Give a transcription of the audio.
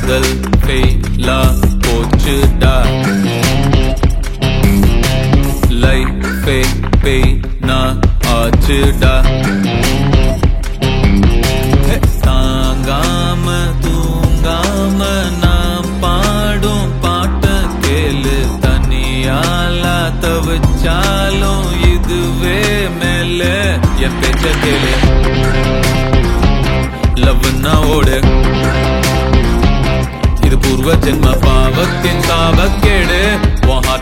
காதல் ஃபெயிலா போச்சுடா லைஃபே பெய்னா ஆச்சுடா ஹே, தாங்காம தூங்காம நான் பாடும் பாட்ட கேளு தனியாலா தவிச்சாலும் இதுவே மேல என் பேச்ச கேளு லவ்னா ஓடு இது பூர்வ ஜென்ம பாவத்தின் சாபக்கேடு உன் heart